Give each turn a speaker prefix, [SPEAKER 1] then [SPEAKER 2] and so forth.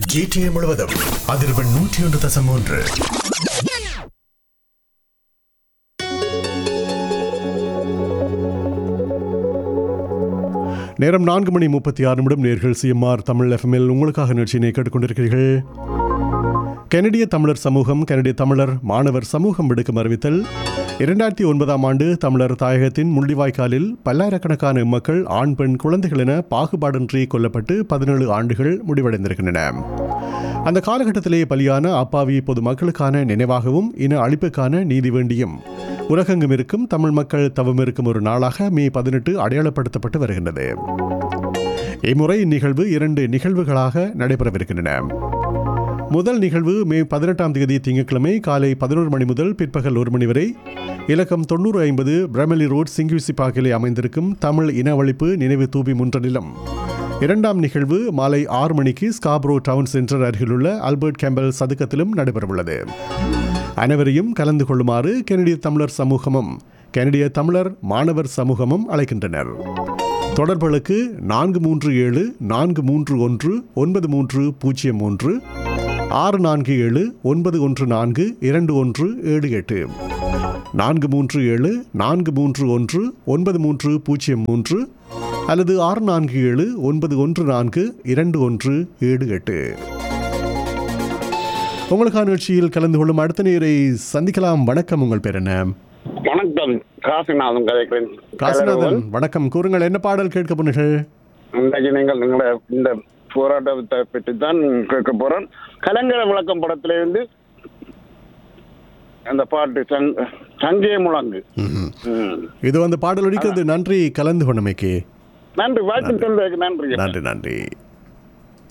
[SPEAKER 1] GTA முழுவதும் அதிர்வெண் நூற்றி ஒன்று தசம் மூன்று
[SPEAKER 2] நேரம் நான்கு மணி முப்பத்தி ஆறு நிமிடம் நேர்கள் சிஎம்ஆர் தமிழ் எஃப்எம்எல் உங்களுக்காக நிகழ்ச்சியினை கேட்டுக்கொண்டிருக்கிறீர்கள் கனடிய தமிழர் சமூகம் கனடிய தமிழர் மாணவர் சமூகம் விடுக்கும் அறிவித்தல் இரண்டாயிரத்தி ஒன்பதாம் ஆண்டு தமிழர் தாயகத்தின் முள்ளிவாய்க்காலில் பல்லாயிரக்கணக்கான மக்கள் ஆண் பெண் குழந்தைகள் என பாகுபாடின்றி கொல்லப்பட்டு பதினேழு ஆண்டுகள் முடிவடைந்திருக்கின்றன அந்த காலகட்டத்திலே பலியான அப்பாவி பொதுமக்களுக்கான நினைவாகவும் இன அழிப்புக்கான நீதி வேண்டியும் உலகெங்கும் இருக்கும் தமிழ் மக்கள் தவம் இருக்கும் ஒரு நாளாக மே பதினெட்டு அடையாளப்படுத்தப்பட்டு வருகின்றது இம்முறை இந்நிகழ்வு இரண்டு நிகழ்வுகளாக நடைபெறவிருக்கின்றன முதல் நிகழ்வு மே பதினெட்டாம் தேதி திங்கட்கிழமை காலை பதினோரு மணி முதல் பிற்பகல் ஒரு மணி வரை இலக்கம் தொண்ணூறு ஐம்பது பிரமலி ரோட் சிங்கிவிசி பாக்கிலே அமைந்திருக்கும் தமிழ் இனவழிப்பு நினைவு தூபி முன்றலிலும் இரண்டாம் நிகழ்வு மாலை ஆறு மணிக்கு ஸ்காப்ரோ டவுன் சென்டர் அருகிலுள்ள ஆல்பர்ட் கேம்பல் சதுக்கத்திலும் நடைபெறவுள்ளது அனைவரையும் கலந்து கொள்ளுமாறு கனடிய தமிழர் சமூகமும் கனடிய தமிழர் மாணவர் சமூகமும் அழைக்கின்றனர் தொடர்புகளுக்கு நான்கு மூன்று ஏழு நான்கு மூன்று ஒன்று ஒன்பது மூன்று பூஜ்ஜியம் மூன்று ஆறு நான்கு ஏழு ஒன்பது ஒன்று நான்கு இரண்டு ஒன்று ஏழு எட்டு நான்கு மூன்று ஏழு நான்கு மூன்று ஒன்று ஒன்பது மூன்று பூஜ்ஜியம் மூன்று அல்லது ஆறு நான்கு ஏழு ஒன்பது ஒன்று நான்கு இரண்டு ஒன்று ஏழு எட்டு உங்களுக்கான நிகழ்ச்சியில் கலந்து கொள்ளும் அடுத்த நேரை சந்திக்கலாம் வணக்கம் உங்கள் பேர் என்ன
[SPEAKER 3] வணக்கம் காசிநாதன் கதைக்கிறேன்
[SPEAKER 2] காசிநாதன் வணக்கம் கூறுங்கள் என்ன பாடல் கேட்க போனீர்கள்
[SPEAKER 3] இன்றைக்கு நீங்கள் நிங்கள இந்த போராட்டத்தை பற்றி தான் கேட்க போறேன் கலங்கர விளக்கம் படத்திலிருந்து அந்த பாட்டு சங் சங்கே முழங்கு ம்.
[SPEAKER 2] இது வந்து பாடல் ஒழிக்கிறது நன்றி கலந்து கொண்டமைக்கு
[SPEAKER 3] நன்றி வாய்ப்பு தந்ததுக்கு நன்றி
[SPEAKER 2] நன்றி நன்றி